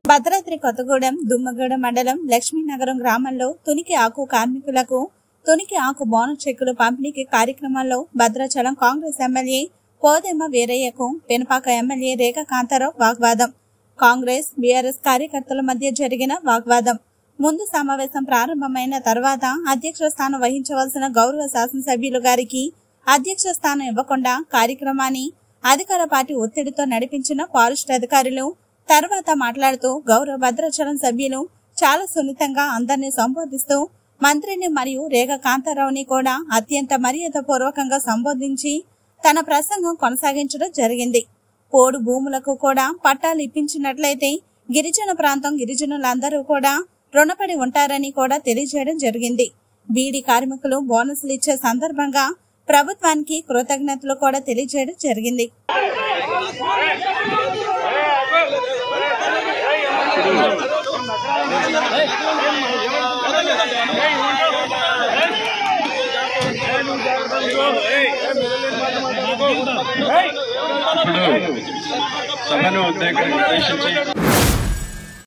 భద్రాద్రి కొత్తగూడెం దుమ్మగూడ మండలం లక్ష్మీనగరం గ్రామంలో తునికి ఆకు కార్మికులకు తునికి ఆకు బోనస్ చెక్కులు పంపిణీకి కార్యక్రమంలో భద్రాచలం కాంగ్రెస్ ఎమ్మెల్యే పోదెమ్మ వీరయ్యకు పెనపాక ఎమ్మెల్యే రేఖ కాంతారావు వాగ్వాదం కాంగ్రెస్ బీఆర్ఎస్ కార్యకర్తల మధ్య జరిగిన వాగ్వాదం ముందు సమావేశం ప్రారంభమైన తర్వాత అధ్యక్ష స్థానం వహించవలసిన గౌరవ శాసనసభ్యులు గారికి అధ్యక్ష స్థానం ఇవ్వకుండా కార్యక్రమాన్ని అధికార పార్టీ ఒత్తిడితో నడిపించిన ఫారెస్ట్ అధికారులు తర్వాత మాట్లాడుతూ గౌరవ భద్రాచలం సభ్యులు చాలా సున్నితంగా అందరినీ సంబోధిస్తూ మంత్రిని మరియు రేగ కాంతారావుని కూడా అత్యంత మర్యాద పూర్వకంగా సంబోధించి తన ప్రసంగం కొనసాగించడం జరిగింది పోడు భూములకు కూడా పట్టాలు ఇప్పించినట్లయితే గిరిజన ప్రాంతం గిరిజనులందరూ కూడా రుణపడి ఉంటారని కూడా తెలియజేయడం జరిగింది బీడీ కార్మికులు బోనసులు ఇచ్చే సందర్భంగా ప్రభుత్వానికి కృతజ్ఞతలు కూడా తెలియజేయడం జరిగింది ఇప్పుడు సభను ఉద్దేశించి